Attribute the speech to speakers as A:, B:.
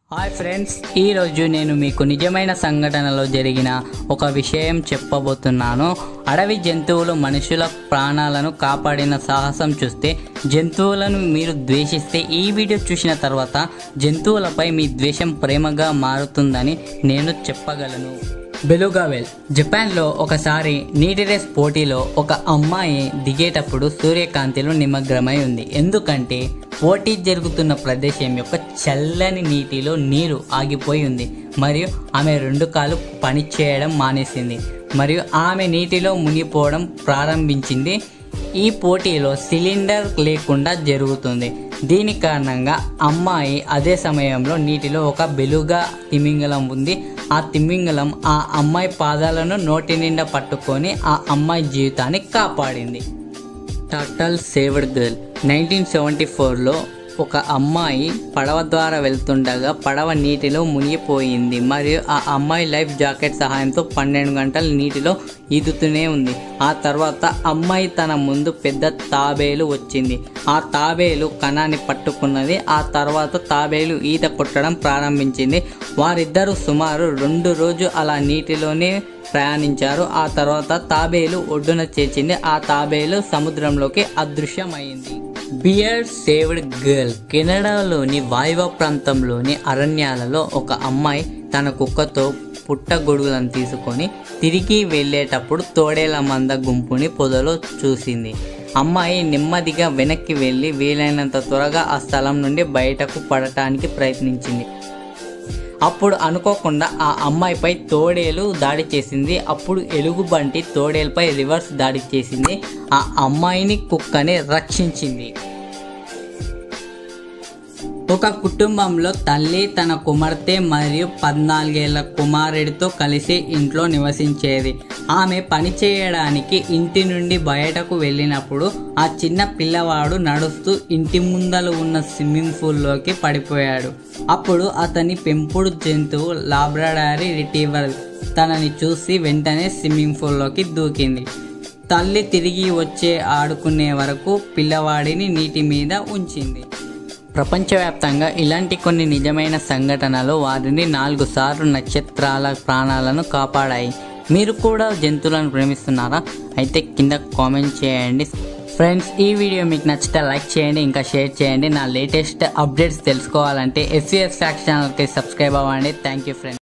A: hi friends ఈరోజు నేను మీకు నిజమైన సంఘటనలో జరిగిన ఒక విషయం చెప్పబోతున్నాను అడవి జంతువులు మనుషుల ప్రాణాలను కాపాడిన సాహసం చూస్తే జంతువులను మీరు ద్వేషిస్తే ఈ వీడియో చూసిన తర్వాత జంతువులపై మీ ద్వేషం ప్రేమగా మారుతుందని నేను చెప్పగలను బెలుగావెల్ జపాన్లో ఒకసారి నీటి రేస్ పోటీలో ఒక అమ్మాయి దిగేటప్పుడు సూర్యకాంతిలో నిమగ్నమై ఉంది ఎందుకంటే పోటీ జరుగుతున్న ప్రదేశం యొక్క చల్లని నీటిలో నీరు ఆగిపోయి ఉంది మరియు ఆమె రెండు కాలు పనిచేయడం మానేసింది మరియు ఆమె నీటిలో మునిగిపోవడం ప్రారంభించింది ఈ పోటీలో సిలిండర్ లేకుండా జరుగుతుంది దీని కారణంగా అమ్మాయి అదే సమయంలో నీటిలో ఒక బెలుగా తిమింగలం ఉంది ఆ తిమింగలం ఆ అమ్మాయి పాదాలను నోటి నిండా పట్టుకొని ఆ అమ్మాయి జీవితాన్ని కాపాడింది turtle saved girl nineteen seventy ఫోర్లో ఒక అమ్మాయి పడవ ద్వారా వెళ్తుండగా పడవ నీటిలో మునిగిపోయింది మరియు ఆ అమ్మాయి లైఫ్ జాకెట్ సహాయంతో పన్నెండు గంటలు నీటిలో ఈదుతూనే ఉంది ఆ తర్వాత అమ్మాయి తన ముందు పెద్ద తాబేలు వచ్చింది ఆ తాబేలు కణాన్ని పట్టుకున్నది ఆ తర్వాత తాబేలు ఈత కొట్టడం ప్రారంభించింది వారిద్దరూ సుమారు రెండు రోజు అలా నీటిలోనే ప్రయాణించారు ఆ తర్వాత తాబేలు ఒడ్డున చేర్చింది ఆ తాబేలు సముద్రంలోకి అదృశ్యమైంది బియర్ సేవ్డ్ గర్ల్ కెనడాలోని వాయువ ప్రాంతంలోని అరణ్యాలలో ఒక అమ్మాయి తన కుక్కతో పుట్టగొడుగులను తీసుకొని తిరిగి వెళ్ళేటప్పుడు తోడేల మంద గుంపుని పొదలో చూసింది అమ్మాయి నెమ్మదిగా వెనక్కి వెళ్ళి వీలైనంత త్వరగా ఆ స్థలం నుండి బయటకు పడటానికి ప్రయత్నించింది అప్పుడు అనుకోకుండా ఆ అమ్మాయిపై తోడేలు దాడి చేసింది అప్పుడు ఎలుగుబంటి తోడేలుపై రివర్స్ దాడి చేసింది ఆ అమ్మాయిని కుక్కని రక్షించింది ఒక కుటుంబంలో తల్లి తన కుమార్తె మరియు పద్నాలుగేళ్ల కుమారుడితో కలిసి ఇంట్లో నివసించేది ఆమె పని చేయడానికి ఇంటి నుండి బయటకు వెళ్ళినప్పుడు ఆ చిన్న పిల్లవాడు నడుస్తూ ఇంటి ముందల ఉన్న స్విమ్మింగ్ పూల్లోకి పడిపోయాడు అప్పుడు అతని పెంపుడు జంతువు లాబ్రడారీ రిటీవర్ తనని చూసి వెంటనే స్విమ్మింగ్ పూల్లోకి దూకింది తల్లి తిరిగి వచ్చే ఆడుకునే వరకు పిల్లవాడిని నీటి మీద ఉంచింది ప్రపంచవ్యాప్తంగా ఇలాంటి కొన్ని నిజమైన సంఘటనలు వారిని నాలుగు సార్లు నక్షత్రాల ప్రాణాలను కాపాడాయి మీరు కూడా జంతువులను ప్రేమిస్తున్నారా అయితే కింద కామెంట్ చేయండి ఫ్రెండ్స్ ఈ వీడియో మీకు నచ్చితే లైక్ చేయండి ఇంకా షేర్ చేయండి నా లేటెస్ట్ అప్డేట్స్ తెలుసుకోవాలంటే ఎస్సీఎస్ ఫ్యాక్స్ ఛానల్కి సబ్స్క్రైబ్ అవ్వండి థ్యాంక్ యూ ఫ్రెండ్స్